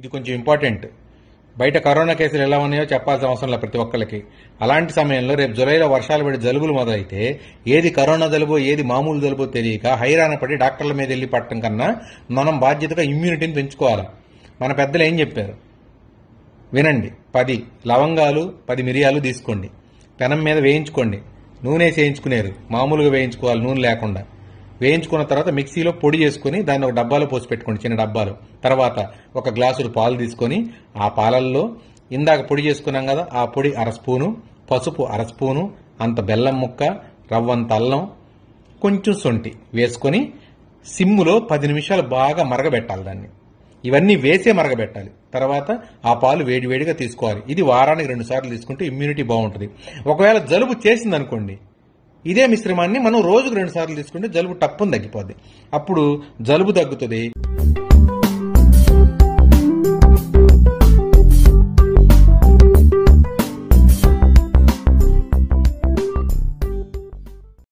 ఇది కొంచెం ఇంపార్టెంట్ బయట కరోనా కేసులు ఎలా ఉన్నాయో చెప్పాల్సిన అవసరం లేదు ప్రతి ఒక్కరికి అలాంటి సమయంలో రేపు జులైలో వర్షాలు పడి జలుబులు మొదలైతే ఏది కరోనా జలుబో ఏది మామూలు జలుబో తెలియక హైరాణ పడి డాక్టర్ల మీద వెళ్ళి పట్టడం కన్నా మనం బాధ్యతగా ఇమ్యూనిటీని పెంచుకోవాలి మన పెద్దలు ఏం చెప్పారు వినండి పది లవంగాలు పది మిరియాలు తీసుకోండి పెనం మీద వేయించుకోండి నూనె వేయించుకునేరు మామూలుగా వేయించుకోవాలి నూనె లేకుండా వేయించుకున్న తర్వాత మిక్సీలో పొడి చేసుకుని దాన్ని ఒక డబ్బాలో పోసి పెట్టుకోండి చిన్న డబ్బాలో తర్వాత ఒక గ్లాసుడు పాలు తీసుకొని ఆ పాలల్లో ఇందాక పొడి చేసుకున్నాం కదా ఆ పొడి అర స్పూను పసుపు అర స్పూను అంత బెల్లం ముక్క రవ్వంత అల్లం కొంచెం సొంటి వేసుకొని సిమ్ములో పది నిమిషాలు బాగా మరగబెట్టాలి దాన్ని ఇవన్నీ వేసే మరగబెట్టాలి తర్వాత ఆ పాలు వేడివేడిగా తీసుకోవాలి ఇది వారానికి రెండు సార్లు తీసుకుంటే ఇమ్యూనిటీ బాగుంటుంది ఒకవేళ జలుబు చేసింది అనుకోండి ఇదే మిశ్రమాన్ని మనం రోజుకు రెండు సార్లు తీసుకుంటే జలుబు టప్పుని తగ్గిపోద్ది అప్పుడు జలుబు తగ్గుతుంది